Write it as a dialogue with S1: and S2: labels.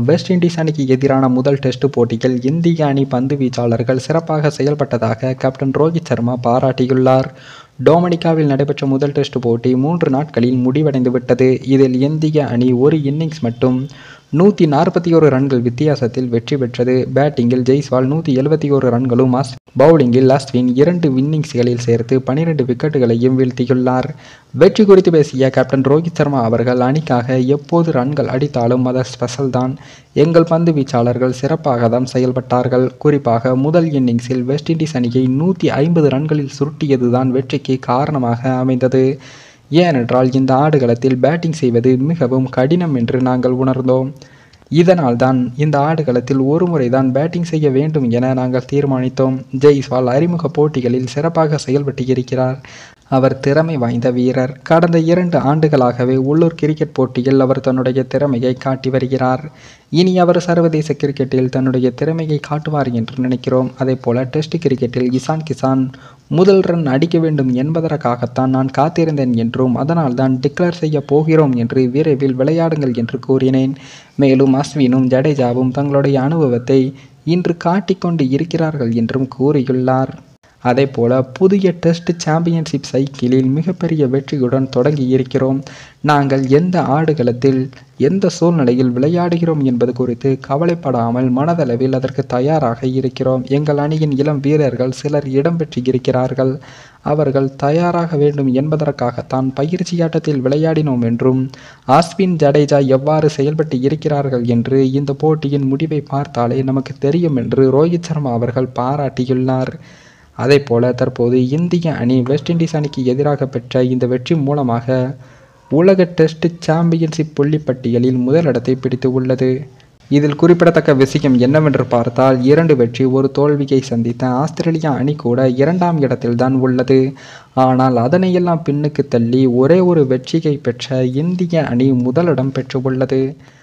S1: west Indies அணிக்கு எதிரான முதல் டெஸ்ட் போட்டியில் இந்திய அணி பந்து வீச்சாளர்கள் சிறப்பாக செயல்பட்டதாக கேப்டன் ரோஹித் சர்மா பாராட்டியுள்ளார் டொமினிகாவில் நடைபெற்ற முதல் டெஸ்ட் போட்டி மூன்று நாட்களில் முடிவடைந்து விட்டது இதில் இந்திய அணி ஒரு இன்னிங்ஸ் மட்டும் நூற்றி நாற்பத்தி ஒரு ரன்கள் வித்தியாசத்தில் வெற்றி பெற்றது பேட்டிங்கில் ஜெய்ஸ்வால் நூற்றி எழுபத்தி ஒரு ரன்களும் அஸ் பவுலிங்கில் அஸ்வின் இரண்டு இன்னிங்ஸ்களில் சேர்த்து பனிரெண்டு விக்கெட்டுகளையும் வீழ்த்தியுள்ளார் வெற்றி குறித்து பேசிய கேப்டன் ரோஹித் சர்மா அவர்கள் அணிக்காக எப்போது ரன்கள் அடித்தாலும் அது ஸ்பெஷல் தான் எங்கள் பந்து வீச்சாளர்கள் சிறப்பாக தான் செயல்பட்டார்கள் குறிப்பாக முதல் இன்னிங்ஸில் வெஸ்ட் இண்டீஸ் அணியை நூற்றி ஐம்பது ரன்களில் சுருட்டியதுதான் வெற்றிக்கு காரணமாக அமைந்தது ஏனென்றால் இந்த ஆடுகளத்தில் பேட்டிங் செய்வது மிகவும் கடினம் என்று நாங்கள் உணர்ந்தோம் இதனால்தான் இந்த ஆடுகளத்தில் ஒரு முறைதான் பேட்டிங் செய்ய வேண்டும் என நாங்கள் தீர்மானித்தோம் ஜெய்ஸ்வால் அறிமுக போட்டிகளில் சிறப்பாக செயல்பட்டு இருக்கிறார் அவர் திறமை வாய்ந்த வீரர் கடந்த இரண்டு ஆண்டுகளாகவே உள்ளூர் கிரிக்கெட் போட்டியில் அவர் தன்னுடைய திறமையை காட்டி வருகிறார் இனி அவர் சர்வதேச கிரிக்கெட்டில் தன்னுடைய திறமையை காட்டுவார் என்று நினைக்கிறோம் அதே போல டெஸ்ட் கிரிக்கெட்டில் இசான் கிசான் முதல் ரன் அடிக்க வேண்டும் என்பதற்காகத்தான் நான் காத்திருந்தேன் என்றும் அதனால் தான் டிக்ளேர் செய்ய போகிறோம் என்று விரைவில் விளையாடுங்கள் என்று கூறினேன் மேலும் அஸ்வினும் ஜடேஜாவும் தங்களுடைய அனுபவத்தை இன்று காட்டிக்கொண்டு இருக்கிறார்கள் என்றும் கூறியுள்ளார் அதேபோல புதிய டெஸ்ட் சாம்பியன்ஷிப் சைக்கிளில் மிகப்பெரிய வெற்றியுடன் தொடங்கி இருக்கிறோம் நாங்கள் எந்த ஆடுகளத்தில் எந்த சூழ்நிலையில் விளையாடுகிறோம் என்பது குறித்து கவலைப்படாமல் மனதளவில் அதற்கு தயாராக இருக்கிறோம் எங்கள் அணியின் இளம் வீரர்கள் சிலர் இடம்பெற்று இருக்கிறார்கள் அவர்கள் தயாராக வேண்டும் என்பதற்காகத்தான் பயிற்சியாட்டத்தில் விளையாடினோம் என்றும் ஆஸ்வின் ஜடேஜா எவ்வாறு செயல்பட்டு இருக்கிறார்கள் என்று இந்த போட்டியின் முடிவை பார்த்தாலே நமக்கு தெரியும் என்று ரோஹித் சர்மா அவர்கள் பாராட்டியுள்ளார் அதே போல தற்போது இந்திய அணி வெஸ்ட் இண்டீஸ் அணிக்கு எதிராக பெற்ற இந்த வெற்றி மூலமாக உலக டெஸ்ட் சாம்பியன்ஷிப் புள்ளிப்பட்டியலில் முதலிடத்தை பிடித்து உள்ளது இதில் குறிப்பிடத்தக்க விஷயம் என்னவென்று பார்த்தால் இரண்டு வெற்றி ஒரு தோல்வியை சந்தித்த ஆஸ்திரேலியா அணி கூட இரண்டாம் இடத்தில்தான் உள்ளது ஆனால் அதனையெல்லாம் பின்னுக்கு தள்ளி ஒரே ஒரு வெற்றியை பெற்ற இந்திய அணி முதலிடம் பெற்று உள்ளது